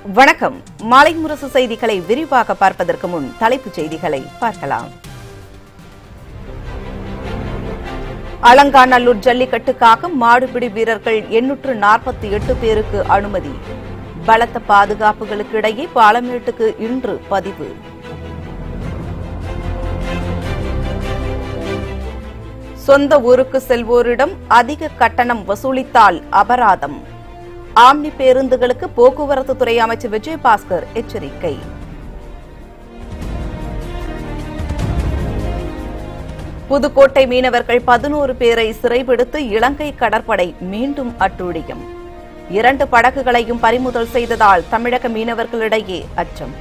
வணக்கம் மாலை முரசு செய்திகளை விரிவாக பார்ப்பதற்கு முன் தலைப்புச் செய்திகளை பார்க்கலாம் அலங்காநல்லூர் ஜல்லிக்கட்டுக்காக மாடுபிடி வீரர்கள் எண்ணூற்று நாற்பத்தி எட்டு பேருக்கு அனுமதி பலத்த பாதுகாப்புகளுக்கு இடையே பாலமேட்டுக்கு இன்று பதிவு சொந்த ஊருக்கு செல்வோரிடம் அதிக கட்டணம் வசூலித்தால் அபராதம் ஆம்னி பேருந்துகளுக்கு போக்குவரத்து துறை அமைச்சர் விஜயபாஸ்கர் எச்சரிக்கை புதுக்கோட்டை மீனவர்கள் பதினோரு பேரை சிறைபிடித்து இலங்கை கடற்படை மீண்டும் அட்டூழியம் இரண்டு படகுகளையும் பறிமுதல் செய்ததால் தமிழக மீனவர்களிடையே அச்சம்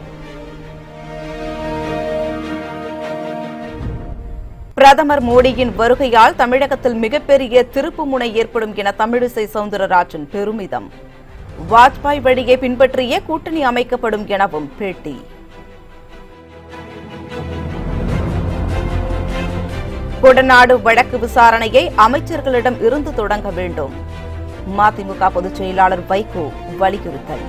பிரதமர் மோடியின் வருகையால் தமிழகத்தில் மிகப்பெரிய திருப்புமுனை ஏற்படும் என தமிழிசை சவுந்தரராஜன் பெருமிதம் வாஜ்பாய் வழியை பின்பற்றிய கூட்டணி அமைக்கப்படும் எனவும் பேட்டி கொடநாடு வழக்கு விசாரணையை அமைச்சர்களிடம் இருந்து தொடங்க வேண்டும் மதிமுக பொதுச் செயலாளர் வைகோ வலியுறுத்தல்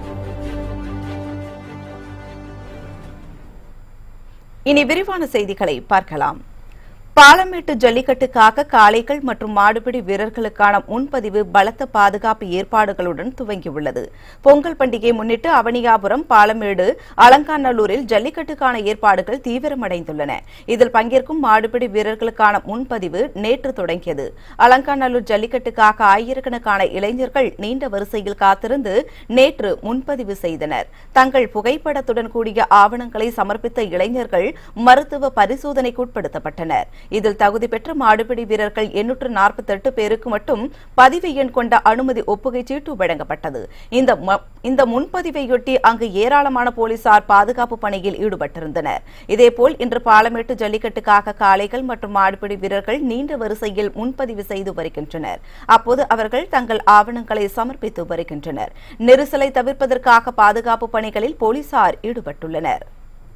இனி விரிவான செய்திகளை பார்க்கலாம் பாலமேட்டு ஜல்லிக்கட்டுக்காக காளைகள் மற்றும் மாடுபிடி வீரர்களுக்கான முன்பதிவு பலத்த பாதுகாப்பு ஏற்பாடுகளுடன் துவங்கியுள்ளது பொங்கல் பண்டிகையை முன்னிட்டு அவனியாபுரம் பாலமேடு அலங்காநல்லூரில் ஜல்லிக்கட்டுக்கான ஏற்பாடுகள் தீவிரமடைந்துள்ளன இதில் பங்கேற்கும் மாடுபிடி வீரர்களுக்கான முன்பதிவு நேற்று தொடங்கியது அலங்காநல்லூர் ஜல்லிக்கட்டுக்காக ஆயிரக்கணக்கான இளைஞர்கள் நீண்ட வரிசையில் காத்திருந்து நேற்று முன்பதிவு செய்தனர் தங்கள் புகைப்படத்துடன் கூடிய ஆவணங்களை சமர்ப்பித்த இளைஞர்கள் மருத்துவ பரிசோதனைக்குட்படுத்தப்பட்டனர் இதில் தகுதி பெற்ற மாடுபிடி வீரர்கள் எண்ணூற்று நாற்பத்தெட்டு பேருக்கு மட்டும் பதிவு எண் கொண்ட அனுமதி ஒப்புகை சீட்டு வழங்கப்பட்டது இந்த ம- இந்த முன்பதிவையொட்டி அங்கு ஏராளமான போலீசார் பாதுகாப்பு பணியில் ஈடுபட்டிருந்தனர் இதேபோல் இன்று பாலமேட்டு ஜல்லிக்கட்டுக்காக காளைகள் மற்றும் மாடுபிடி வீரர்கள் நீண்ட வரிசையில் முன்பதிவு செய்து வருகின்றனர் அப்போது அவர்கள் தங்கள் ஆவணங்களை சமர்ப்பித்து வருகின்றனர் நெரிசலை தவிர்ப்பதற்காக பாதுகாப்பு பணிகளில் போலீசார் ஈடுபட்டுள்ளனர்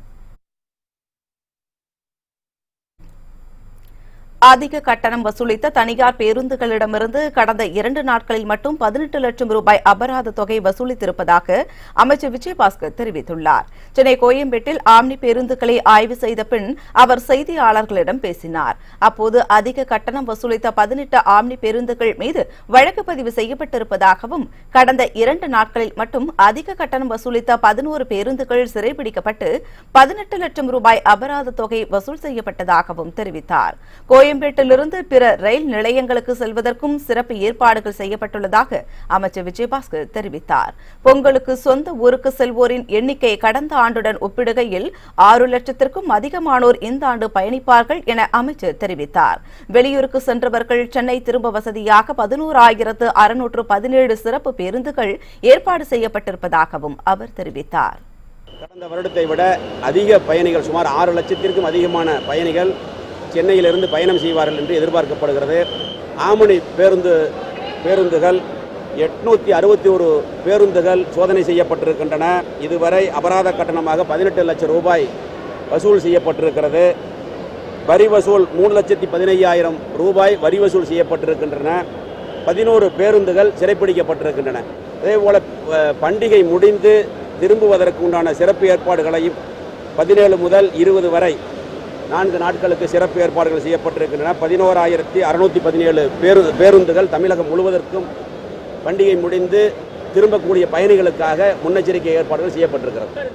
அதிக கட்டணம் வசூலித்த தனியார் பேருந்துகளிடமிருந்து கடந்த இரண்டு நாட்களில் மட்டும் பதினெட்டு லட்சம் ரூபாய் அபராத தொகை வசூலித்திருப்பதாக அமைச்சர் விஜயபாஸ்கர் தெரிவித்துள்ளார் சென்னை கோயம்பேட்டில் ஆம்னி பேருந்துகளை ஆய்வு செய்த பின் அவர் செய்தியாளர்களிடம் பேசினார் அப்போது அதிக கட்டணம் வசூலித்த பதினெட்டு ஆம்னி பேருந்துகள் மீது வழக்கு பதிவு செய்யப்பட்டிருப்பதாகவும் கடந்த இரண்டு நாட்களில் மட்டும் அதிக கட்டணம் வசூலித்த பதினோரு பேருந்துகள் சிறைபிடிக்கப்பட்டு பதினெட்டு லட்சம் ரூபாய் அபராத தொகை வசூல் செய்யப்பட்டதாகவும் தெரிவித்தார் கோயம்பேட்டிலிருந்து பிற ரயில் நிலையங்களுக்கு செல்வதற்கும் சிறப்பு ஏற்பாடுகள் செய்யப்பட்டுள்ளதாக அமைச்சர் விஜயபாஸ்கர் தெரிவித்தார் பொங்கலுக்கு சொந்த ஊருக்கு செல்வோரின் எண்ணிக்கை கடந்த ஆண்டுடன் ஒப்பிடுகையில் ஆறு லட்சத்திற்கும் அதிகமானோர் இந்த ஆண்டு பயணிப்பார்கள் என அமைச்சர் தெரிவித்தார் வெளியூருக்கு சென்றவர்கள் சென்னை திரும்ப வசதியாக பதினோராயிரத்து அறுநூற்று பதினேழு சிறப்பு பேருந்துகள் ஏற்பாடு செய்யப்பட்டிருப்பதாகவும் அவர் தெரிவித்தார் கடந்த வருடத்தை விட அதிக பயணிகள் சுமார் ஆறு லட்சத்திற்கும் அதிகமான பயணிகள் சென்னையிலிருந்து பயணம் செய்வார்கள் என்று எதிர்பார்க்கப்படுகிறது ஆமணி பேருந்து பேருந்துகள் எட்நூற்றி அறுபத்தி ஒரு பேருந்துகள் சோதனை செய்யப்பட்டிருக்கின்றன இதுவரை அபராத கட்டணமாக பதினெட்டு லட்சம் ரூபாய் வசூல் செய்யப்பட்டிருக்கிறது வரி வசூல் மூணு லட்சத்தி பதினையாயிரம் ரூபாய் வரி வசூல் செய்யப்பட்டிருக்கின்றன பதினோரு பேருந்துகள் சிறைப்பிடிக்கப்பட்டிருக்கின்றன அதேபோல அஹ், பண்டிகை முடிந்து திரும்புவதற்கு உண்டான சிறப்பு ஏற்பாடுகளையும் பதினேழு முதல் இருபது வரை நான்கு நாட்களுக்கு சிறப்பு ஏற்பாடுகள் செய்யப்பட்டிருக்கின்றன பதினோராயிரத்தி அறுநூத்தி பதினேழு பேரு பேருந்துகள் தமிழகம் முழுவதற்கும் பண்டிகை முடிந்து திரும்பக்கூடிய பயணிகளுக்காக முன்னெச்சரிக்கை ஏற்பாடுகள் செய்யப்பட்டிருக்கிறது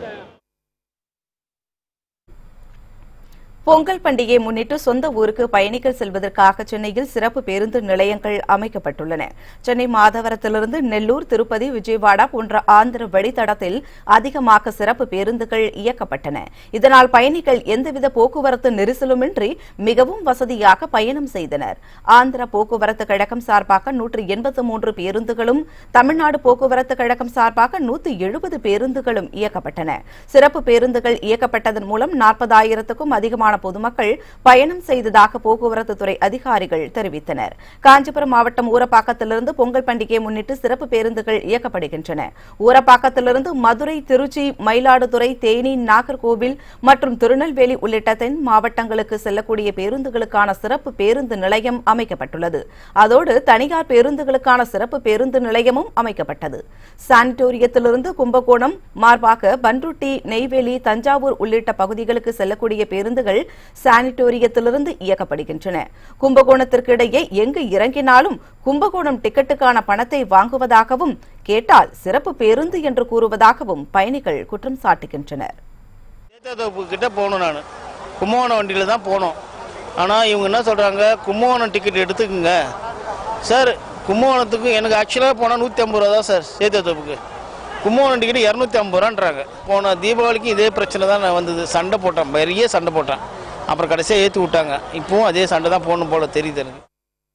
பொங்கல் பண்டிகையை முன்னிட்டு சொந்த ஊருக்கு பயணிகள் செல்வதற்காக சென்னையில் சிறப்பு பேருந்து நிலையங்கள் அமைக்கப்பட்டுள்ளன சென்னை மாதவரத்திலிருந்து நெல்லூர் திருப்பதி விஜயவாடா போன்ற ஆந்திர வழித்தடத்தில் அதிகமாக சிறப்பு பேருந்துகள் இயக்கப்பட்டன இதனால் பயணிகள் எந்தவித போக்குவரத்து நெரிசலுமின்றி மிகவும் வசதியாக பயணம் செய்தனர் ஆந்திர போக்குவரத்து கழகம் சார்பாக நூற்று எண்பத்து மூன்று பேருந்துகளும் தமிழ்நாடு போக்குவரத்து கழகம் சார்பாக நூற்று எழுபது பேருந்துகளும் இயக்கப்பட்டன சிறப்பு பேருந்துகள் இயக்கப்பட்டதன் மூலம் நாற்பதாயிரத்துக்கும் அதிகமான அதிகமான பொதுமக்கள் பயணம் செய்ததாக போக்குவரத்து துறை அதிகாரிகள் தெரிவித்தனர் காஞ்சிபுரம் மாவட்டம் ஊரப்பாக்கத்திலிருந்து பொங்கல் பண்டிகையை முன்னிட்டு சிறப்பு பேருந்துகள் இயக்கப்படுகின்றன ஊரப்பாக்கத்திலிருந்து மதுரை திருச்சி மயிலாடுதுறை தேனி நாகர்கோவில் மற்றும் திருநெல்வேலி உள்ளிட்ட தென் மாவட்டங்களுக்கு செல்லக்கூடிய பேருந்துகளுக்கான சிறப்பு பேருந்து நிலையம் அமைக்கப்பட்டுள்ளது அதோடு தனியார் பேருந்துகளுக்கான சிறப்பு பேருந்து நிலையமும் அமைக்கப்பட்டது சானிட்டோரியத்திலிருந்து கும்பகோணம் மார்பாக பன்ருட்டி நெய்வேலி தஞ்சாவூர் உள்ளிட்ட பகுதிகளுக்கு செல்லக்கூடிய பேருந்துகள் சானிட்டோரியத்திலிருந்து இயக்கப்படுகின்றன கும்பகோணத்திற்கு இடையே எங்கு இறங்கினாலும் கும்பகோணம் டிக்கெட்டுக்கான பணத்தை வாங்குவதாகவும் கேட்டால் சிறப்பு பேருந்து என்று கூறுவதாகவும் பயணிகள் குற்றம் சாட்டுகின்றனர் சேத்தாத்தோப்பு கிட்ட போகணும் நான் கும்பகோணம் வண்டியில் தான் போனோம் ஆனால் இவங்க என்ன சொல்கிறாங்க கும்பகோணம் டிக்கெட் எடுத்துக்கோங்க சார் கும்பகோணத்துக்கு எனக்கு ஆக்சுவலாக போனால் நூற்றி ஐம்பது ரூபா தான் சார் சேத்தாத்தோப்புக்கு கும்பகோணம் டிக்கெட் இரநூத்தி ஐம்பது ரூபான்றாங்க போன தீபாவளிக்கு இதே பிரச்சனை தான் நான் வந்தது சண்டை போட்டேன் பெரிய சண்டை போட்டேன் அப்புறம் கடைசியாக ஏற்றி விட்டாங்க இப்போவும் அதே சண்டை தான் போகணும் போல தெரியுது எனக்கு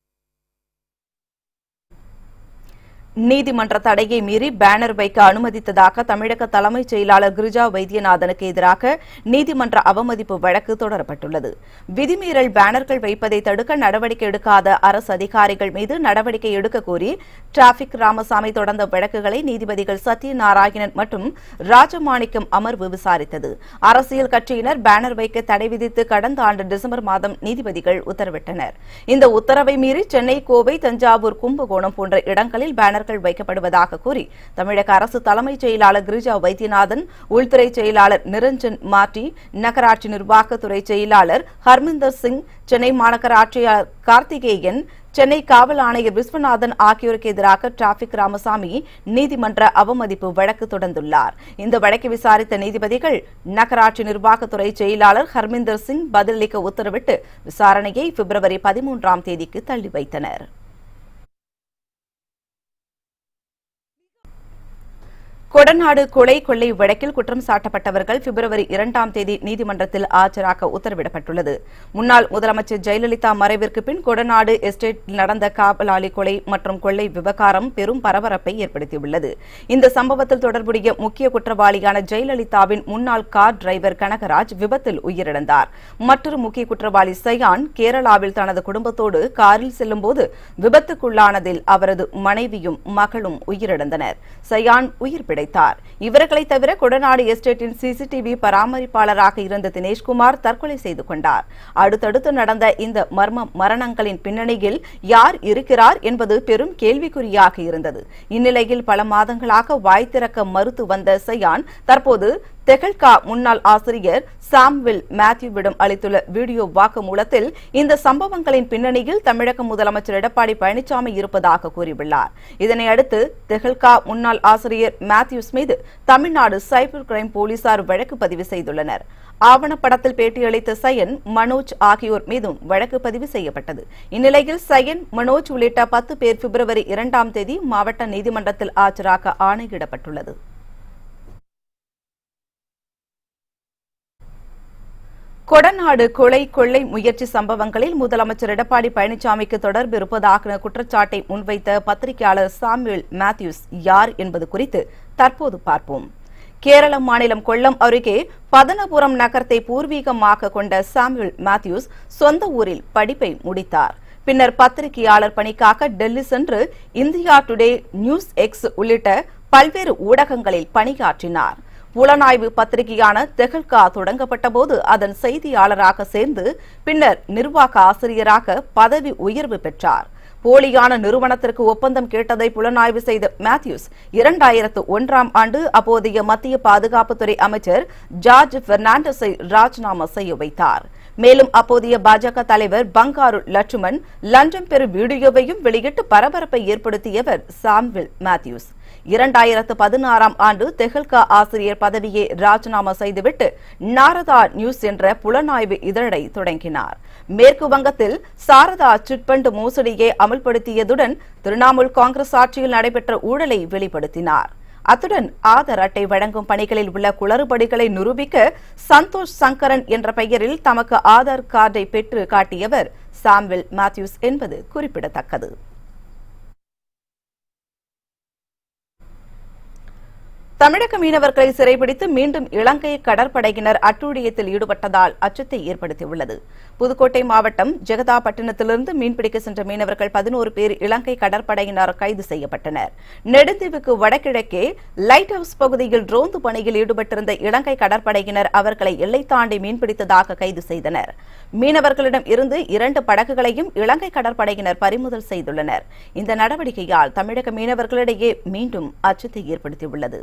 நீதிமன்ற தடையை மீறி பேனர் வைக்க அனுமதித்ததாக தமிழக தலைமைச் செயலாளர் கிரிஜா வைத்தியநாதனுக்கு எதிராக நீதிமன்ற அவமதிப்பு வழக்கு தொடரப்பட்டுள்ளது விதிமீறல் பேனர்கள் வைப்பதை தடுக்க நடவடிக்கை எடுக்காத அரசு அதிகாரிகள் மீது நடவடிக்கை எடுக்க கோரி டிராபிக் ராமசாமி தொடர்ந்த வழக்குகளை நீதிபதிகள் சத்யநாராயணன் மற்றும் ராஜமாணிக்கம் அமர்வு விசாரித்தது அரசியல் கட்சியினர் பேனர் வைக்க தடை விதித்து கடந்த ஆண்டு டிசம்பர் மாதம் நீதிபதிகள் உத்தரவிட்டனர் இந்த உத்தரவை மீறி சென்னை கோவை தஞ்சாவூர் கும்பகோணம் போன்ற இடங்களில் பேனர்கள் வைக்கப்படுவதாக கூறி தமிழக அரசு தலைமைச் செயலாளர் கிரிஜா வைத்தியநாதன் உள்துறை செயலாளர் நிரஞ்சன் மார்டி நகராட்சி நிர்வாகத்துறை செயலாளர் ஹர்மிந்தர் சிங் சென்னை மாநகர ஆட்சியர் கார்த்திகேயன் சென்னை காவல் ஆணையர் விஸ்வநாதன் ஆகியோருக்கு எதிராக டிராபிக் ராமசாமி நீதிமன்ற அவமதிப்பு வழக்கு தொடர்ந்துள்ளார் இந்த வழக்கை விசாரித்த நீதிபதிகள் நகராட்சி நிர்வாகத்துறை செயலாளர் ஹர்மிந்தர் சிங் பதிலளிக்க உத்தரவிட்டு விசாரணையை பிப்ரவரி பதிமூன்றாம் தேதிக்கு தள்ளி வைத்தனர் கொடநாடு கொலை கொள்ளை வழக்கில் குற்றம் சாட்டப்பட்டவர்கள் பிப்ரவரி இரண்டாம் தேதி நீதிமன்றத்தில் ஆஜராக உத்தரவிடப்பட்டுள்ளது முன்னாள் முதலமைச்சர் ஜெயலலிதா மறைவிற்கு பின் கொடநாடு எஸ்டேட்டில் நடந்த காவலாளி கொலை மற்றும் கொள்ளை விவகாரம் பெரும் பரபரப்பை ஏற்படுத்தியுள்ளது இந்த சம்பவத்தில் தொடர்புடைய முக்கிய குற்றவாளியான ஜெயலலிதாவின் முன்னாள் கார் டிரைவர் கனகராஜ் விபத்தில் உயிரிழந்தார் மற்றொரு முக்கிய குற்றவாளி சயான் கேரளாவில் தனது குடும்பத்தோடு காரில் செல்லும்போது விபத்துக்குள்ளானதில் அவரது மனைவியும் மகளும் உயிரிழந்தனர் சயான் உயிர் பிழைத்தார் இவர்களை தவிர கொடநாடு எஸ்டேட்டின் சிசிடிவி பராமரிப்பாளராக இருந்த தினேஷ்குமார் தற்கொலை செய்து கொண்டார் அடுத்தடுத்து நடந்த இந்த மர்ம மரணங்களின் பின்னணியில் யார் இருக்கிறார் என்பது பெரும் கேள்விக்குறியாக இருந்தது இந்நிலையில் பல மாதங்களாக வாய் திறக்க மறுத்து வந்த சயான் தற்போது தெகல்கா முன்னாள் ஆசிரியர் சாம்வில் மேத்யூவிடம் அளித்துள்ள வீடியோ வாக்குமூலத்தில் இந்த சம்பவங்களின் பின்னணியில் தமிழக முதலமைச்சர் எடப்பாடி பழனிசாமி இருப்பதாக கூறியுள்ளார் இதனை அடுத்து தெஹல்கா முன்னாள் ஆசிரியர் மேத்யூஸ் மீது தமிழ்நாடு சைபர் கிரைம் போலீசார் வழக்கு பதிவு செய்துள்ளனர் ஆவணப்படத்தில் பேட்டியளித்த சயன் மனோஜ் ஆகியோர் மீதும் வழக்கு பதிவு செய்யப்பட்டது இந்நிலையில் சயன் மனோஜ் உள்ளிட்ட பத்து பேர் பிப்ரவரி இரண்டாம் தேதி மாவட்ட நீதிமன்றத்தில் ஆஜராக ஆணையிடப்பட்டுள்ளது கொடநாடு கொலை கொள்ளை முயற்சி சம்பவங்களில் முதலமைச்சர் எடப்பாடி பழனிசாமிக்கு தொடர்பு இருப்பதாக குற்றச்சாட்டை முன்வைத்த பத்திரிகையாளர் சாமுவேல் மேத்யூஸ் யார் என்பது குறித்து தற்போது பார்ப்போம் கேரள மாநிலம் கொல்லம் அருகே பதனபுரம் நகரத்தை பூர்வீகமாக கொண்ட சாமுவேல் மேத்யூஸ் சொந்த ஊரில் படிப்பை முடித்தார் பின்னர் பத்திரிகையாளர் பணிக்காக டெல்லி சென்று இந்தியா டுடே நியூஸ் எக்ஸ் உள்ளிட்ட பல்வேறு ஊடகங்களில் பணியாற்றினார் புலனாய்வு பத்திரிகையான தெஹல்கா தொடங்கப்பட்ட போது அதன் செய்தியாளராக சேர்ந்து பின்னர் நிர்வாக ஆசிரியராக பதவி உயர்வு பெற்றார் போலியான நிறுவனத்திற்கு ஒப்பந்தம் கேட்டதை புலனாய்வு செய்த மேத்யூஸ் இரண்டாயிரத்து ஒன்றாம் ஆண்டு அப்போதைய மத்திய பாதுகாப்புத்துறை அமைச்சர் ஜார்ஜ் பெர்னாண்டஸை ராஜினாமா செய்ய வைத்தார் மேலும் அப்போதைய பாஜக தலைவர் பங்காரு லட்சுமண் லஞ்சம் பெறும் வீடியோவையும் வெளியிட்டு பரபரப்பை ஏற்படுத்தியவர் சாம்வில் மேத்யூஸ் இரண்டாயிரத்து பதினாறாம் ஆண்டு தெஹல்கா ஆசிரியர் பதவியை ராஜினாமா செய்துவிட்டு நாரதா நியூஸ் என்ற புலனாய்வு இதழை தொடங்கினார் மேற்கு வங்கத்தில் சாரதா சிட்பண்ட் மோசடியை அமல்படுத்தியதுடன் திரிணாமுல் காங்கிரஸ் ஆட்சியில் நடைபெற்ற ஊழலை வெளிப்படுத்தினார் அத்துடன் ஆதார் அட்டை வழங்கும் பணிகளில் உள்ள குளறுபடிகளை நிரூபிக்க சந்தோஷ் சங்கரன் என்ற பெயரில் தமக்கு ஆதார் கார்டை பெற்று காட்டியவர் சாம்வில் மேத்யூஸ் என்பது குறிப்பிடத்தக்கது. தமிழக மீனவர்களை சிறைபிடித்து மீண்டும் இலங்கை கடற்படையினர் அட்டூழியத்தில் ஈடுபட்டதால் அச்சத்தை ஏற்படுத்தியுள்ளது புதுக்கோட்டை மாவட்டம் ஜெகதாப்பட்டினத்திலிருந்து மீன்பிடிக்க சென்ற மீனவர்கள் பதினோரு பேர் இலங்கை கடற்படையினர் கைது செய்யப்பட்டனர் நெடுந்தீவுக்கு வடகிழக்கே லைட் ஹவுஸ் பகுதியில் ரோந்து பணியில் ஈடுபட்டிருந்த இலங்கை கடற்படையினர் அவர்களை எல்லை தாண்டி மீன்பிடித்ததாக கைது செய்தனர் மீனவர்களிடம் இருந்து இரண்டு படகுகளையும் இலங்கை கடற்படையினர் பறிமுதல் செய்துள்ளனர் இந்த நடவடிக்கையால் தமிழக மீனவர்களிடையே மீண்டும் அச்சத்தை ஏற்படுத்தியுள்ளது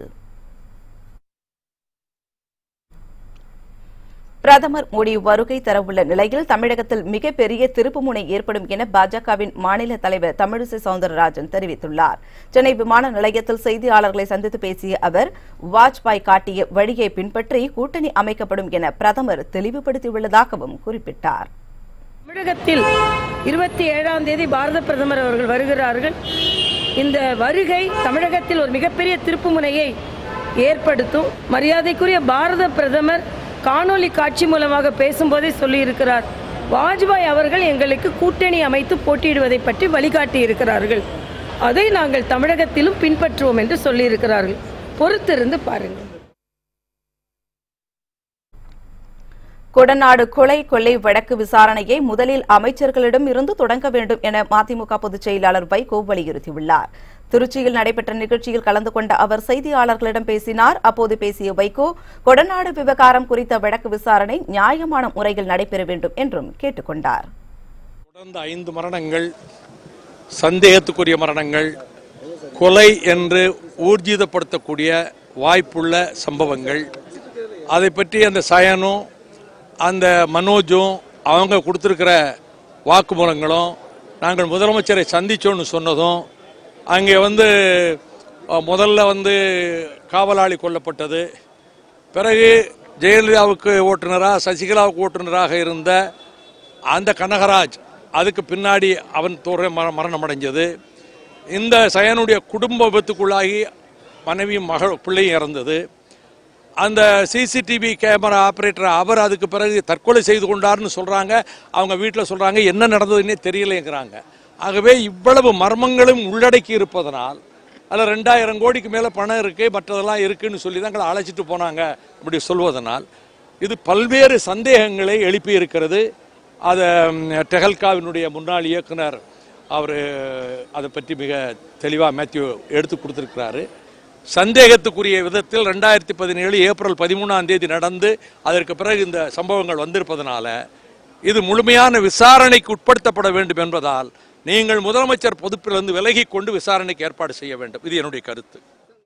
பிரதமர் மோடி வருகை தரவுள்ள நிலையில் தமிழகத்தில் மிகப்பெரிய திருப்புமுனை ஏற்படும் என பாஜகவின் மாநில தலைவர் தமிழிசை சவுந்தரராஜன் தெரிவித்துள்ளார் சென்னை விமான நிலையத்தில் செய்தியாளர்களை சந்தித்து பேசிய அவர் வாஜ்பாய் காட்டிய வழியை பின்பற்றி கூட்டணி அமைக்கப்படும் என பிரதமர் தெளிவுபடுத்தியுள்ளதாகவும் குறிப்பிட்டார் தமிழகத்தில் இருபத்தி ஏழாம் தேதி பாரத பிரதமர் அவர்கள் வருகிறார்கள் இந்த வருகை தமிழகத்தில் ஒரு மிகப்பெரிய திருப்புமுனையை ஏற்படுத்தும் மரியாதைக்குரிய பாரத பிரதமர் காணொளி காட்சி மூலமாக பேசும்போதே சொல்லியிருக்கிறார் வாஜ்பாய் அவர்கள் எங்களுக்கு கூட்டணி அமைத்து போட்டியிடுவதை பற்றி வழிகாட்டி இருக்கிறார்கள் அதை நாங்கள் தமிழகத்திலும் பின்பற்றுவோம் என்று சொல்லியிருக்கிறார்கள் பொறுத்திருந்து பாருங்கள் கொடநாடு கொலை கொள்ளை வழக்கு விசாரணையை முதலில் அமைச்சர்களிடம் இருந்து தொடங்க வேண்டும் என மதிமுக பொதுச் செயலாளர் வைகோ வலியுறுத்தியுள்ளார் திருச்சியில் நடைபெற்ற நிகழ்ச்சியில் கலந்து கொண்ட அவர் செய்தியாளர்களிடம் பேசினார் அப்போது பேசிய வைகோ கொடநாடு விவகாரம் குறித்த வழக்கு விசாரணை நியாயமான முறையில் நடைபெற வேண்டும் என்றும் கேட்டுக் கொண்டார் தொடர்ந்து ஐந்து மரணங்கள் சந்தேகத்துக்குரிய மரணங்கள் கொலை என்று ஊர்ஜிதப்படுத்தக்கூடிய வாய்ப்புள்ள சம்பவங்கள் அதை பற்றி அந்த சயனும் அந்த மனோஜும் அவங்க கொடுத்துருக்கிற வாக்குமூலங்களும் நாங்கள் முதலமைச்சரை சந்திச்சோன்னு சொன்னதும் அங்கே வந்து அஹ், முதல்ல வந்து காவலாளி கொல்லப்பட்டது பிறகு ஜெயலலிதாவுக்கு ஓட்டுநராக சசிகலாவுக்கு ஓட்டுநராக இருந்த அந்த கனகராஜ் அதுக்கு பின்னாடி அவன் தோற மரணம் அடைஞ்சது இந்த சயனுடைய குடும்ப விபத்துக்குள்ளாகி மனைவியும் மகள் பிள்ளையும் இறந்தது அந்த சிசிடிவி கேமரா ஆப்ரேட்டர் அவர் அதுக்கு பிறகு தற்கொலை செய்து கொண்டார்னு சொல்கிறாங்க அவங்க வீட்டில் சொல்கிறாங்க என்ன நடந்ததுன்னே தெரியலைங்கிறாங்க ஆகவே இவ்வளவு மர்மங்களும் உள்ளடக்கி இருப்பதனால் அதில் ரெண்டாயிரம் கோடிக்கு மேலே பணம் இருக்குது மற்றதெல்லாம் இருக்குன்னு சொல்லி தான் எங்களை அழைச்சிட்டு போனாங்க அப்படி சொல்வதனால் இது பல்வேறு சந்தேகங்களை எழுப்பி இருக்கிறது அதை ம், டெஹல்காவினுடைய முன்னாள் இயக்குனர் அவர் அதை பற்றி மிக தெளிவாக மேத்யூ எடுத்து கொடுத்துருக்கிறாரு சந்தேகத்துக்குரிய விதத்தில் ரெண்டாயிரத்தி பதினேழு ஏப்ரல் பதிமூணாம் தேதி நடந்து அதற்கு பிறகு இந்த சம்பவங்கள் வந்திருப்பதனால இது முழுமையான விசாரணைக்கு உட்படுத்தப்பட வேண்டும் என்பதால் நீங்கள் முதலமைச்சர் பொறுப்பிலிருந்து விலகிக் கொண்டு விசாரணைக்கு ஏற்பாடு செய்ய வேண்டும் இது என்னுடைய கருத்து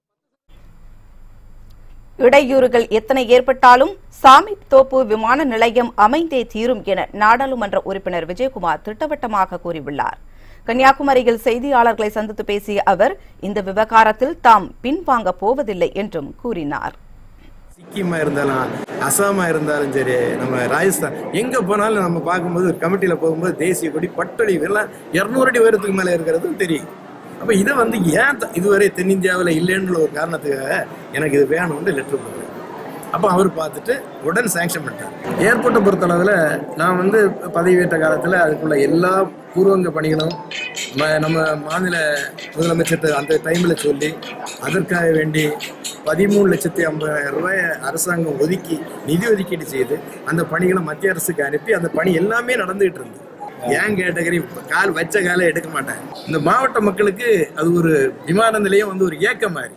இடையூறுகள் எத்தனை ஏற்பட்டாலும் சாமி தோப்பு விமான நிலையம் அமைந்தே தீரும் என நாடாளுமன்ற உறுப்பினர் விஜயகுமார் திட்டவட்டமாக கூறியுள்ளார் கன்னியாகுமரியில் செய்தியாளர்களை சந்தித்து பேசிய அவர் இந்த விவகாரத்தில் தாம் பின்வாங்க போவதில்லை என்றும் கூறினார் சிக்கிமா இருந்தாலும் அசாமா இருந்தாலும் சரி நம்ம ராஜஸ்தான் எங்க போனாலும் நம்ம பார்க்கும்போது ஒரு கமிட்டியில போகும்போது தேசிய கொடி பட்டொலி இதெல்லாம் இருநூறு அடி உயரத்துக்கு மேல இருக்கிறதும் தெரியும் அப்ப இதை வந்து ஏன் த- இதுவரை தென்னிந்தியாவில் இல்லைன்ற ஒரு காரணத்துக்காக எனக்கு இது வேணும்னு லெட்டர் போடுறேன் அப்போ அவர் பார்த்துட்டு உடன் சாங்ஷன் பண்ணிட்டார் ஏர்போர்ட்டை பொறுத்தளவில் நான் வந்து பதவியேற்ற காலத்தில் அதுக்குள்ள எல்லா பூர்வங்க பணிகளும் ம- நம்ம மாநில முதலமைச்சர்கிட்ட அந்த டைமில் சொல்லி அதற்காக வேண்டி பதிமூணு லட்சத்தி ஐம்பதாயிரம் ரூபாய் அரசாங்கம் ஒதுக்கி நிதி ஒதுக்கீடு செய்து அந்த பணிகளை மத்திய அரசுக்கு அனுப்பி அந்த பணி எல்லாமே நடந்துகிட்டு இருந்தது ஏன் கேட்டகரி கால் வச்ச காலை எடுக்க மாட்டாங்க இந்த மாவட்ட மக்களுக்கு அது ஒரு விமான நிலையம் வந்து ஒரு ஏக்கம் மாதிரி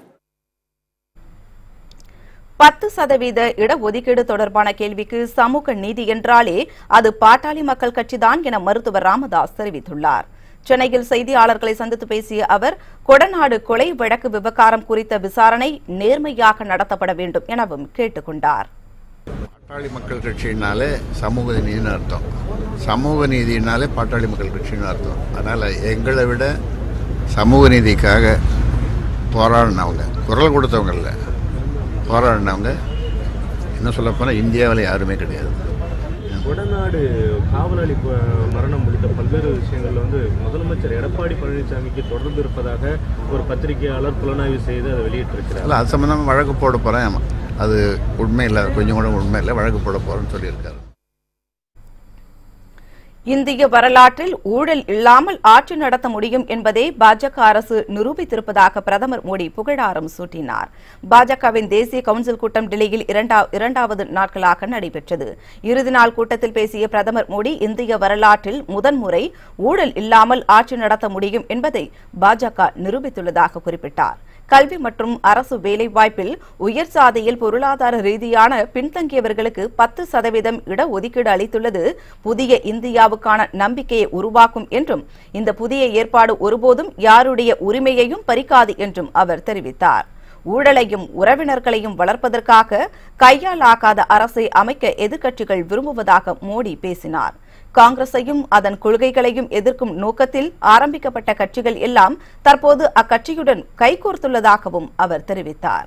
பத்து சதவீத இடஒதுக்கீடு தொடர்பான கேள்விக்கு சமூக நீதி என்றாலே அது பாட்டாளி மக்கள் கட்சிதான் என மருத்துவர் ராமதாஸ் தெரிவித்துள்ளார் சென்னையில் செய்தியாளர்களை சந்தித்து பேசிய அவர் கொடநாடு கொலை வழக்கு விவகாரம் குறித்த விசாரணை நேர்மையாக நடத்தப்பட வேண்டும் எனவும் கேட்டுக் கொண்டார் பாட்டாளி மக்கள் கட்சினாலே சமூக நீதினு அர்த்தம் சமூக நீதினாலே பாட்டாளி மக்கள் கட்சின்னு அர்த்தம் அதனால் எங்களை விட சமூக நீதிக்காக போராடினவங்க குரல் கொடுத்தவங்க இல்லை போராடினவங்க என்ன சொல்லப் போனால் இந்தியாவில் யாருமே கிடையாது கொடநாடு காவலாளி ப- மரணம் உள்ளிட்ட பல்வேறு விஷயங்கள்ல வந்து முதலமைச்சர் எடப்பாடி பழனிசாமிக்கு தொடர்பு இருப்பதாக ஒரு பத்திரிகையாளர் புலனாய்வு செய்து அதை வெளியிட்டிருக்கிறார் இல்லை அது சம்மந்தமாக வழக்கு போட போகிறேன் அது உண்மை இல்லை கொஞ்சம் கூட உண்மை இல்லை வழக்கு போட போகிறேன்னு சொல்லியிருக்காரு இந்திய வரலாற்றில் ஊழல் இல்லாமல் ஆட்சி நடத்த முடியும் என்பதை பாஜக அரசு நிரூபித்திருப்பதாக பிரதமர் மோடி புகழாரம் சூட்டினார் பாஜகவின் தேசிய கவுன்சில் கூட்டம் டெல்லியில் இரண்டா- இரண்டாவது நாட்களாக நடைபெற்றது இறுதி நாள் கூட்டத்தில் பேசிய பிரதமர் மோடி இந்திய வரலாற்றில் முதன்முறை ஊழல் இல்லாமல் ஆட்சி நடத்த முடியும் என்பதை பாஜக நிரூபித்துள்ளதாக குறிப்பிட்டார் கல்வி மற்றும் அரசு வேலைவாய்ப்பில் உயர் சாதியில் பொருளாதார ரீதியான பின்தங்கியவர்களுக்கு பத்து சதவீதம் இடஒதுக்கீடு அளித்துள்ளது புதிய இந்தியாவுக்கான நம்பிக்கையை உருவாக்கும் என்றும் இந்த புதிய ஏற்பாடு ஒருபோதும் யாருடைய உரிமையையும் பறிக்காது என்றும் அவர் தெரிவித்தார் ஊழலையும் உறவினர்களையும் வளர்ப்பதற்காக கையாலாகாத அரசை அமைக்க எதிர்க்கட்சிகள் விரும்புவதாக மோடி பேசினார் காங்கிரஸையும் அதன் கொள்கைகளையும் எதிர்க்கும் நோக்கத்தில் ஆரம்பிக்கப்பட்ட கட்சிகள் எல்லாம் தற்போது அக்கட்சியுடன் கைகோர்த்துள்ளதாகவும் அவர் தெரிவித்தார்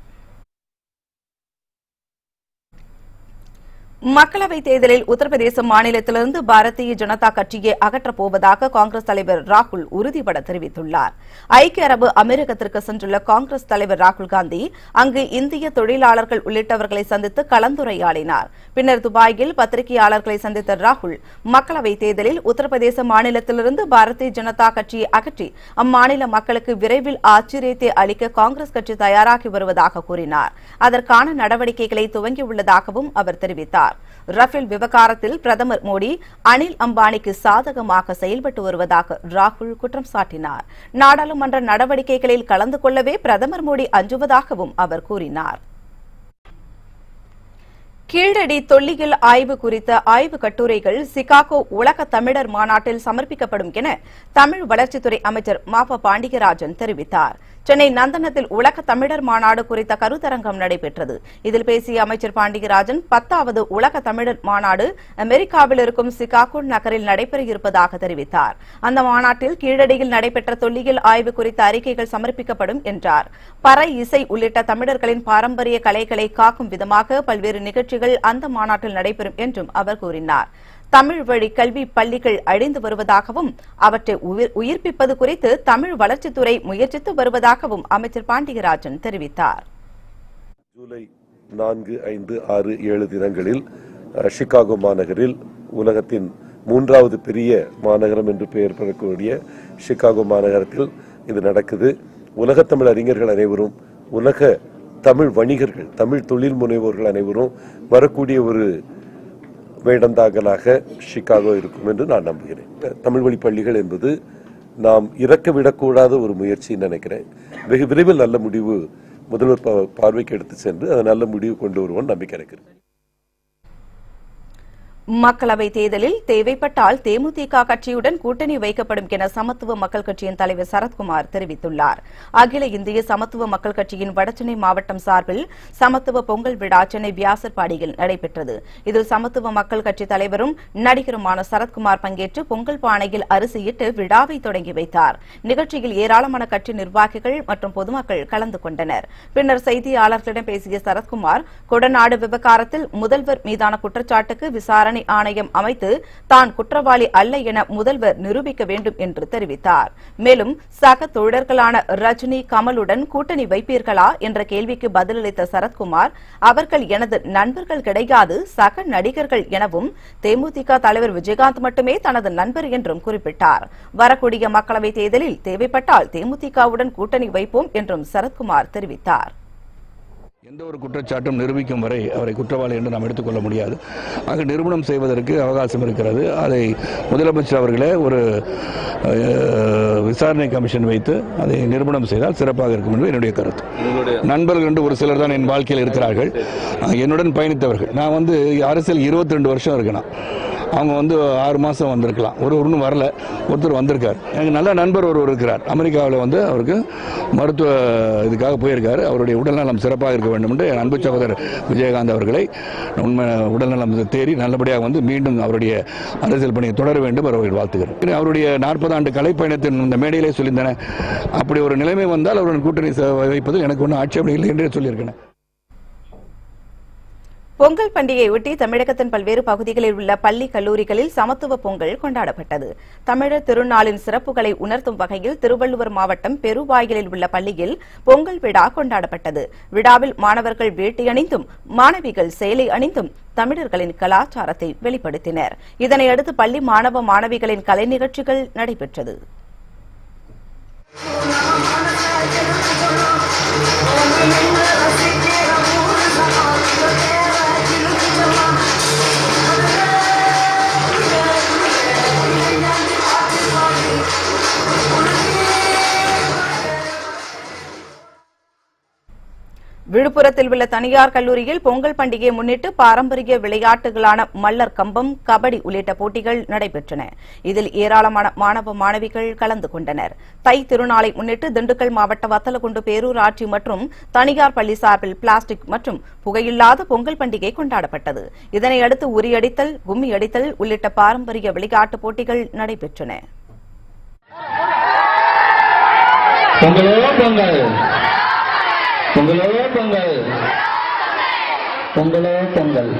மக்களவைத் தேர்தலில் உத்தரப்பிரதேச மாநிலத்திலிருந்து பாரதிய ஜனதா கட்சியை அகற்றப் போவதாக காங்கிரஸ் தலைவர் ராகுல் உறுதிபட தெரிவித்துள்ளார் ஐக்கிய அரபு அமெரிக்கத்திற்கு சென்றுள்ள காங்கிரஸ் தலைவர் ராகுல் காந்தி அங்கு இந்திய தொழிலாளர்கள் உள்ளிட்டவர்களை சந்தித்து கலந்துரையாடினார் பின்னர் துபாயில் பத்திரிகையாளர்களை சந்தித்த ராகுல் மக்களவைத் தேர்தலில் உத்தரப்பிரதேச மாநிலத்திலிருந்து பாரதிய ஜனதா கட்சியை அகற்றி அம்மாநில மக்களுக்கு விரைவில் ஆச்சரியத்தை அளிக்க காங்கிரஸ் கட்சி தயாராகி வருவதாக கூறினார் அதற்கான நடவடிக்கைகளை துவங்கியுள்ளதாகவும் அவர் தெரிவித்தார் ரஃபேல் விவகாரத்தில் பிரதமர் மோடி அனில் அம்பானிக்கு சாதகமாக செயல்பட்டு வருவதாக ராகுல் குற்றம் சாட்டினார் நாடாளுமன்ற நடவடிக்கைகளில் கலந்து கொள்ளவே பிரதமர் மோடி அஞ்சுவதாகவும் அவர் கூறினார் கீழடி தொல்லியல் ஆய்வு குறித்த ஆய்வு கட்டுரைகள் சிகாகோ உலக தமிழர் மாநாட்டில் சமர்ப்பிக்கப்படும் என தமிழ் வளர்ச்சித்துறை அமைச்சர் மாப பாண்டியராஜன் தெரிவித்தார் சென்னை நந்தனத்தில் உலக தமிழர் மாநாடு குறித்த கருத்தரங்கம் நடைபெற்றது இதில் பேசிய அமைச்சர் பாண்டியராஜன் பத்தாவது உலக தமிழர் மாநாடு அமெரிக்காவில் இருக்கும் சிகாகோ நகரில் நடைபெற இருப்பதாக தெரிவித்தார் அந்த மாநாட்டில் கீழடியில் நடைபெற்ற தொல்லியல் ஆய்வு குறித்த அறிக்கைகள் சமர்ப்பிக்கப்படும் என்றார் பறை இசை உள்ளிட்ட தமிழர்களின் பாரம்பரிய கலைகளை காக்கும் விதமாக பல்வேறு நிகழ்ச்சிகள் அந்த மாநாட்டில் நடைபெறும் என்றும் அவர் கூறினார் தமிழ் வழி கல்வி பள்ளிகள் அழிந்து வருவதாகவும் அவற்றை உயிர்- உயிர்ப்பிப்பது குறித்து தமிழ் வளர்ச்சித்துறை முயற்சித்து வருவதாகவும் அமைச்சர் பாண்டியராஜன் தெரிவித்தார் ஜூலை நான்கு ஐந்து ஆறு ஏழு தினங்களில் அஹ், சிகாகோ மாநகரில் உலகத்தின் மூன்றாவது பெரிய மாநகரம் என்று பெயர் பெறக்கூடிய சிகாகோ மாநகரத்தில் இது நடக்குது உலகத் தமிழ் அறிஞர்கள் அனைவரும் உலக தமிழ் வணிகர்கள் தமிழ் தொழில் முனைவோர்கள் அனைவரும் வரக்கூடிய ஒரு வேடந்தாங்கலாக சிகாகோ இருக்கும் என்று நான் நம்புகிறேன் தமிழ் வழி பள்ளிகள் என்பது நாம் இறக்க விடக்கூடாத ஒரு முயற்சின்னு நினைக்கிறேன் வெகு விரைவில் நல்ல முடிவு முதல்வர் பா- பார்வைக்கு எடுத்து சென்று அது நல்ல முடிவு கொண்டு வருவோம் நம்பிக்கை எனக்கு இருக்கு. மக்களவைத் தேர்தலில் தேவைப்பட்டால் தேமுதிக கட்சியுடன் கூட்டணி வைக்கப்படும் என சமத்துவ மக்கள் கட்சியின் தலைவர் சரத்குமார் தெரிவித்துள்ளார் அகில இந்திய சமத்துவ மக்கள் கட்சியின் வடசென்னை மாவட்டம் சார்பில் சமத்துவ பொங்கல் விழா சென்னை வியாசர்பாடியில் நடைபெற்றது இதில் சமத்துவ மக்கள் கட்சி தலைவரும் நடிகருமான சரத்குமார் பங்கேற்று பொங்கல் பானையில் அரிசியிட்டு விழாவை தொடங்கி வைத்தார் நிகழ்ச்சியில் ஏராளமான கட்சி நிர்வாகிகள் மற்றும் பொதுமக்கள் கலந்து கொண்டனர் பின்னர் செய்தியாளர்களிடம் பேசிய சரத்குமார் கொடநாடு விவகாரத்தில் முதல்வர் மீதான குற்றச்சாட்டுக்கு விசாரணை ஆணையம் அமைத்து தான் குற்றவாளி அல்ல என முதல்வர் நிரூபிக்க வேண்டும் என்று தெரிவித்தார் மேலும் சக தோழர்களான ரஜினி கமலுடன் கூட்டணி வைப்பீர்களா என்ற கேள்விக்கு பதிலளித்த சரத்குமார் அவர்கள் எனது நண்பர்கள் கிடையாது சக நடிகர்கள் எனவும் தேமுதிக தலைவர் விஜயகாந்த் மட்டுமே தனது நண்பர் என்றும் குறிப்பிட்டார் வரக்கூடிய மக்களவைத் தேர்தலில் தேவைப்பட்டால் தேமுதிகவுடன் கூட்டணி வைப்போம் என்றும் சரத்குமார் தெரிவித்தார் எந்த ஒரு குற்றச்சாட்டும் நிரூபிக்கும் வரை அவரை குற்றவாளி என்று நாம் எடுத்துக்கொள்ள முடியாது ஆக நிரூபணம் செய்வதற்கு அவகாசம் இருக்கிறது அதை முதலமைச்சர் அவர்களே ஒரு அஹ், விசாரணை கமிஷன் வைத்து அதை நிரூபணம் செய்தால் சிறப்பாக இருக்கும் என்பது என்னுடைய கருத்து நண்பர்கள் என்று ஒரு சிலர் தான் என் வாழ்க்கையில் இருக்கிறார்கள் அஹ், என்னுடன் பயணித்தவர்கள் நான் வந்து அரசியல் 22 வருஷம் இருக்கேன் நான். அவங்க வந்து ஆறு மாதம் வந்திருக்கலாம் ஒரு ஒன்றும் வரல ஒருத்தர் வந்திருக்கார் எனக்கு நல்ல நண்பர் ஒருவர் இருக்கிறார் அமெரிக்காவில் வந்து அவருக்கு மருத்துவ இதுக்காக போயிருக்காரு அவருடைய உடல்நலம் சிறப்பாக இருக்க வேண்டும் என்று என் அன்பு சகோதரர் விஜயகாந்த் அவர்களை உண்மை உடல்நலம் தேறி நல்லபடியாக வந்து மீண்டும் அவருடைய அரசியல் பணியை தொடர வேண்டும் அவர்கள் வாழ்த்துகிறேன் அவருடைய நாற்பது ஆண்டு கலைப்பயணத்தின் இந்த மேடையிலே சொல்லியிருந்தேன் அப்படி ஒரு நிலைமை வந்தால் அவருடன் கூட்டணி ச- வைப்பதில் எனக்கு ஒன்றும் ஆட்சேபனை இல்லை என்றே சொல்லியிருக்கேன் பொங்கல் பண்டிகையொட்டி தமிழகத்தின் பல்வேறு பகுதிகளில் உள்ள பள்ளி கல்லூரிகளில் சமத்துவ பொங்கல் கொண்டாடப்பட்டது தமிழர் திருநாளின் சிறப்புகளை உணர்த்தும் வகையில் திருவள்ளுவர் மாவட்டம் பெருவாயிலில் உள்ள பள்ளியில் பொங்கல் விழா கொண்டாடப்பட்டது விழாவில் மாணவர்கள் வேட்டி அணிந்தும் மாணவிகள் சேலை அணிந்தும் தமிழர்களின் கலாச்சாரத்தை வெளிப்படுத்தினர் இதனையடுத்து பள்ளி மாணவ மாணவிகளின் கலை நிகழ்ச்சிகள் நடைபெற்றது விழுப்புரத்தில் உள்ள தனியார் கல்லூரியில் பொங்கல் பண்டிகையை முன்னிட்டு பாரம்பரிய விளையாட்டுகளான மல்லர் கம்பம் கபடி உள்ளிட்ட போட்டிகள் நடைபெற்றன இதில் ஏராளமான மாணவ மாணவிகள் கலந்து கொண்டனர் தை திருநாளை முன்னிட்டு திண்டுக்கல் மாவட்ட வத்தலகுண்டு பேரூராட்சி மற்றும் தனியார் பள்ளி சார்பில் பிளாஸ்டிக் மற்றும் புகையில்லாத பொங்கல் பண்டிகை கொண்டாடப்பட்டது இதனையடுத்து உரியடித்தல் கும்மி அடித்தல் உள்ளிட்ட பாரம்பரிய விளையாட்டுப் போட்டிகள் நடைபெற்றன பொங்கலோ பொங்கல் பொங்கலோ பொங்கல் பொங்கலோ பொங்கல்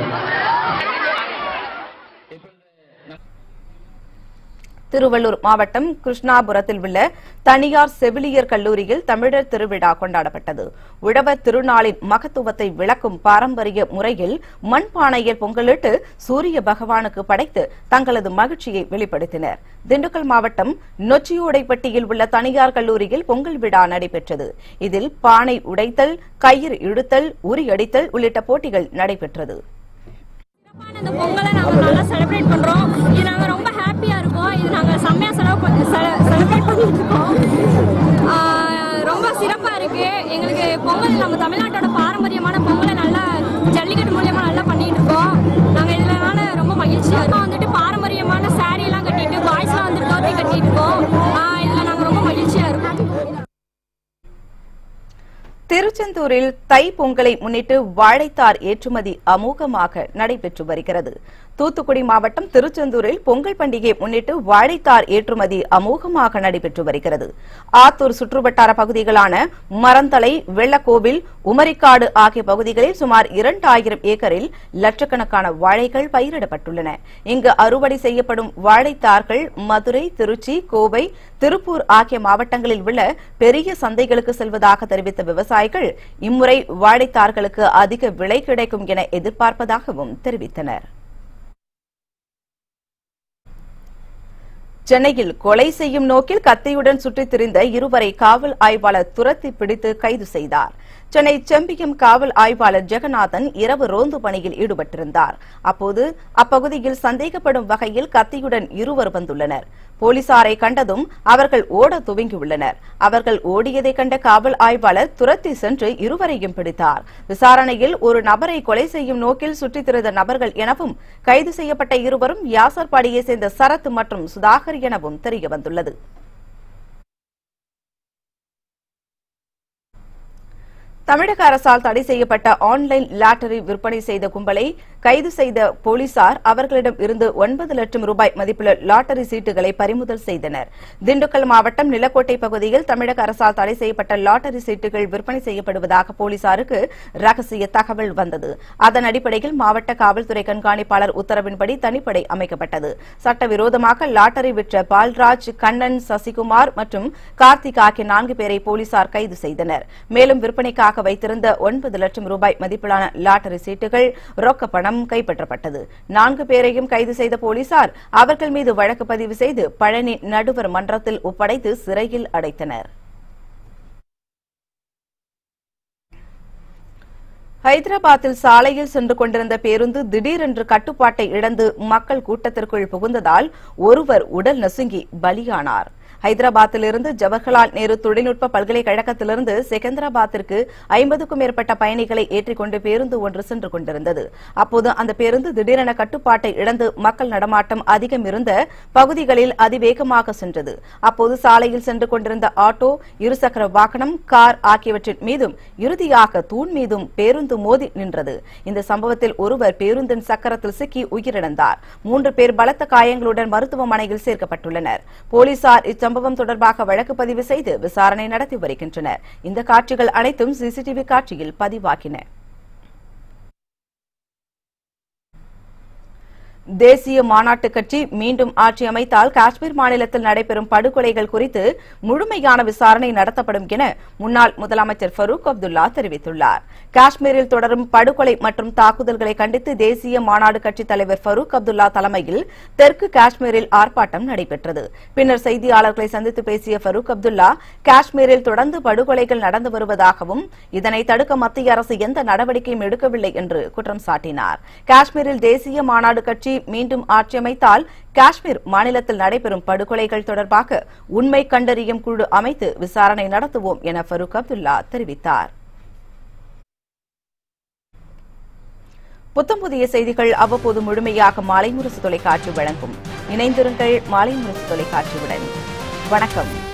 திருவள்ளூர் மாவட்டம் கிருஷ்ணாபுரத்தில் உள்ள தனியார் செவிலியர் கல்லூரியில் தமிழர் திருவிழா கொண்டாடப்பட்டது உழவர் திருநாளின் மகத்துவத்தை விளக்கும் பாரம்பரிய முறையில் மண்பானையில் பொங்கலிட்டு சூரிய பகவானுக்கு படைத்து தங்களது மகிழ்ச்சியை வெளிப்படுத்தினர் திண்டுக்கல் மாவட்டம் நொச்சியோடைப்பட்டியில் உள்ள தனியார் கல்லூரியில் பொங்கல் விழா நடைபெற்றது இதில் பானை உடைத்தல் கயிறு இழுத்தல் உரி அடித்தல் உள்ளிட்ட போட்டிகள் நடைபெற்றது இந்த பொங்கலை நாங்கள் நல்லா செலிப்ரேட் பண்ணுறோம் இது நாங்கள் ரொம்ப ஹாப்பியாக இருக்கோம் இது நாங்கள் செம்மையாக செலவு பண்ணி செலிப்ரேட் பண்ணிட்டு இருக்கோம் ஆஹ் ரொம்ப சிறப்பாக இருக்கு எங்களுக்கு பொங்கல் நம்ம தமிழ்நாட்டோட பாரம்பரியமான பொங்கலை நல்லா ஜல்லிக்கட்டு மூலியமாக நல்லா பண்ணிட்டு இருக்கோம் நாங்கள் இதனால ரொம்ப மகிழ்ச்சியாக இருக்கோம் வந்துட்டு பாரம்பரியமான saree எல்லாம் கட்டிட்டு பாய்ஸ்லாம் வந்துட்டு தோத்தி கட்டிட்டு இருக்கோம் ஆஹ் இதுல நாங்கள் ரொம்ப மகிழ்ச்சியாக இருக்கோம் திருச்செந்தூரில் தை பொங்கலை முன்னிட்டு வாழைத்தார் ஏற்றுமதி அமோகமாக நடைபெற்று வருகிறது தூத்துக்குடி மாவட்டம் திருச்செந்தூரில் பொங்கல் பண்டிகையை முன்னிட்டு வாழைத்தார் ஏற்றுமதி அமோகமாக நடைபெற்று வருகிறது ஆத்தூர் சுற்றுவட்டார பகுதிகளான மரந்தலை வெள்ளக்கோவில் உமரிக்காடு ஆகிய பகுதிகளில் சுமார் இரண்டாயிரம் ஏக்கரில் லட்சக்கணக்கான வாழைகள் பயிரிடப்பட்டுள்ளன இங்கு அறுவடை செய்யப்படும் வாழைத்தார்கள் மதுரை திருச்சி கோவை திருப்பூர் ஆகிய மாவட்டங்களில் உள்ள பெரிய சந்தைகளுக்கு செல்வதாக தெரிவித்த விவசாயிகள் இம்முறை வாழைத்தார்களுக்கு அதிக விலை கிடைக்கும் என எதிர்பார்ப்பதாகவும் தெரிவித்தனர் சென்னையில் கொலை செய்யும் நோக்கில் கத்தியுடன் சுற்றித் திரிந்த இருவரை காவல் ஆய்வாளர் துரத்தி பிடித்து கைது செய்தார் சென்னை செம்பியம் காவல் ஆய்வாளர் ஜெகநாதன் இரவு ரோந்து பணியில் ஈடுபட்டிருந்தார் அப்போது அப்பகுதியில் சந்தேகப்படும் வகையில் கத்தியுடன் இருவர் வந்துள்ளனர் போலீசாரை கண்டதும் அவர்கள் ஓட துவங்கியுள்ளனர் அவர்கள் ஓடியதை கண்ட காவல் ஆய்வாளர் துரத்தி சென்று இருவரையும் பிடித்தார் விசாரணையில் ஒரு நபரை கொலை செய்யும் நோக்கில் சுற்றித் திரிந்த நபர்கள் எனவும் கைது செய்யப்பட்ட இருவரும் யாசர்பாடியை சேர்ந்த சரத் மற்றும் சுதாகர் எனவும் தெரியவந்துள்ளது தமிழக அரசால் தடை செய்யப்பட்ட ஆன்லைன் லாட்டரி விற்பனை செய்த கும்பலை கைது செய்த போலீசார் அவர்களிடம் இருந்து ஒன்பது லட்சம் ரூபாய் மதிப்புள்ள லாட்டரி சீட்டுகளை பறிமுதல் செய்தனர் திண்டுக்கல் மாவட்டம் நிலக்கோட்டை பகுதியில் தமிழக அரசால் தடை செய்யப்பட்ட லாட்டரி சீட்டுகள் விற்பனை செய்யப்படுவதாக போலீசாருக்கு ரகசிய தகவல் வந்தது அதன் அடிப்படையில் மாவட்ட காவல்துறை கண்காணிப்பாளர் உத்தரவின்படி தனிப்படை அமைக்கப்பட்டது சட்டவிரோதமாக லாட்டரி விற்ற பால்ராஜ் கண்ணன் சசிகுமார் மற்றும் கார்த்திக் ஆகிய நான்கு பேரை போலீசார் கைது செய்தனர் மேலும் விற்பனைக்காக வைத்திருந்த ஒன்பது லட்சம் ரூபாய் மதிப்பிலான லாட்டரி சீட்டுகள் ரொக்க பணம் கைப்பற்றப்பட்டது நான்கு பேரையும் கைது செய்த போலீசார் அவர்கள் மீது வழக்கு பதிவு செய்து பழனி நடுவர் மன்றத்தில் ஒப்படைத்து சிறையில் அடைத்தனர் ஹைதராபாத்தில் சாலையில் சென்று கொண்டிருந்த பேருந்து திடீரென்று கட்டுப்பாட்டை இழந்து மக்கள் கூட்டத்திற்குள் புகுந்ததால் ஒருவர் உடல் நசுங்கி பலியானார் ஹைதராபாத்திலிருந்து ஜவஹர்லால் நேரு தொழில்நுட்ப பல்கலைக்கழகத்திலிருந்து செகந்திராபாத்திற்கு ஐம்பதுக்கும் மேற்பட்ட பயணிகளை ஏற்றிக்கொண்டு பேருந்து ஒன்று சென்று கொண்டிருந்தது அப்போது அந்த பேருந்து திடீரென கட்டுப்பாட்டை இழந்து மக்கள் நடமாட்டம் அதிகம் இருந்த பகுதிகளில் அதிவேகமாக சென்றது அப்போது சாலையில் சென்று கொண்டிருந்த ஆட்டோ இருசக்கர வாகனம் கார் ஆகியவற்றின் மீதும் இறுதியாக தூண் மீதும் பேருந்து மோதி நின்றது இந்த சம்பவத்தில் ஒருவர் பேருந்தின் சக்கரத்தில் சிக்கி உயிரிழந்தார் மூன்று பேர் பலத்த காயங்களுடன் மருத்துவமனையில் சேர்க்கப்பட்டுள்ளனர் போலீசார் இச்சம்பவம் தொடர்பாக வழக்கு பதிவு செய்து விசாரணை நடத்தி வருகின்றனர் இந்த காட்சிகள் அனைத்தும் சிசிடிவி காட்சியில் பதிவாகின தேசிய மாநாட்டு கட்சி மீண்டும் ஆட்சி அமைத்தால் காஷ்மீர் மாநிலத்தில் நடைபெறும் படுகொலைகள் குறித்து முழுமையான விசாரணை நடத்தப்படும் என முன்னாள் முதலமைச்சர் ஃபரூக் அப்துல்லா தெரிவித்துள்ளார் காஷ்மீரில் தொடரும் படுகொலை மற்றும் தாக்குதல்களை கண்டித்து தேசிய மாநாடு கட்சித் தலைவர் ஃபரூக் அப்துல்லா தலைமையில் தெற்கு காஷ்மீரில் ஆர்ப்பாட்டம் நடைபெற்றது பின்னர் செய்தியாளர்களை சந்தித்து பேசிய ஃபரூக் அப்துல்லா காஷ்மீரில் தொடர்ந்து படுகொலைகள் நடந்து வருவதாகவும் இதனை தடுக்க மத்திய அரசு எந்த நடவடிக்கையும் எடுக்கவில்லை என்று குற்றம் சாட்டினார் காஷ்மீரில் தேசிய மாநாடு கட்சி மீண்டும் ஆட்சி அமைத்தால் காஷ்மீர் மாநிலத்தில் நடைபெறும் படுகொலைகள் தொடர்பாக உண்மை கண்டறியும் குழு அமைத்து விசாரணை நடத்துவோம் என ஃபரூக் அப்துல்லா தெரிவித்தார் புத்தம் புதிய செய்திகள் அவ்வப்போது முழுமையாக மாலை முரசு தொலைக்காட்சி வழங்கும் இணைந்திருங்கள் மாலை முரசு தொலைக்காட்சியுடன் வணக்கம்